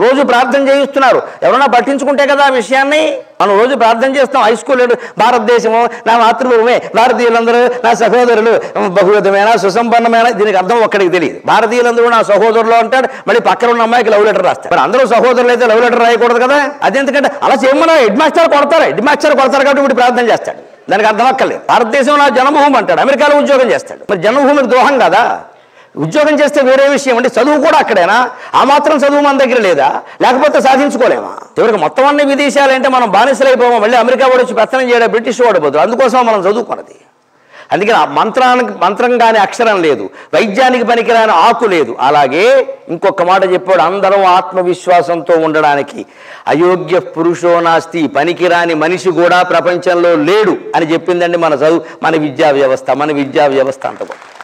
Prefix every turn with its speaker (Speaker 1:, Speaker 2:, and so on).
Speaker 1: రోజు ప్రార్థన చేయిస్తున్నారు ఎవరన్నా పట్టించుకుంటే కదా ఆ విషయాన్ని మనం రోజు ప్రార్థన చేస్తాం హై స్కూల్ భారతదేశము నా మాతృభూమే భారతీయులందరూ నా సహోదరులు బహువిధమైన సుసంపన్నమైన దీనికి అర్థం ఒక్కడికి తెలియదు భారతీయులందరూ నా సహోదరులు అంటాడు మళ్ళీ పక్కన ఉన్న అమ్మాయికి లవ్ లెటర్ రాస్తారు మరి అందరూ సహోదరులు అయితే లవ్ లెటర్ రాయకూడదు కదా అదెందుకంటే అలా చేయమన్నా హెడ్ మాస్టర్ కొడతారు హెడ్ మాస్టర్ కొడతారు కాబట్టి ఇప్పుడు ప్రార్థన చేస్తాడు దానికి అర్థం అక్కర్లేదు భారతదేశం నా జన్మభూమి అంటాడు అమెరికాలో ఉద్యోగం చేస్తాడు మరి జన్మభూమికి దోహం కదా ఉద్యోగం చేస్తే వేరే విషయం అంటే చదువు కూడా అక్కడేనా ఆ మాత్రం చదువు మన దగ్గర లేదా లేకపోతే సాధించుకోలేమా చివరికి మొత్తం అన్ని విదేశాలంటే మనం బానిసలైపోమా మళ్ళీ అమెరికా వాడు వచ్చి పెత్తనం చేయడం బ్రిటిష్ వాడు బదులు అందుకోసం మనం చదువుకున్నది అందుకని ఆ మంత్రానికి మంత్రం కాని అక్షరం లేదు వైద్యానికి పనికిరాని ఆకు లేదు అలాగే ఇంకొక మాట చెప్పాడు అందరం ఆత్మవిశ్వాసంతో ఉండడానికి అయోగ్య పురుషో నాస్తి పనికిరాని మనిషి కూడా ప్రపంచంలో లేడు అని చెప్పిందండి మన చదువు మన విద్యా వ్యవస్థ మన విద్యా వ్యవస్థ అంత గొప్ప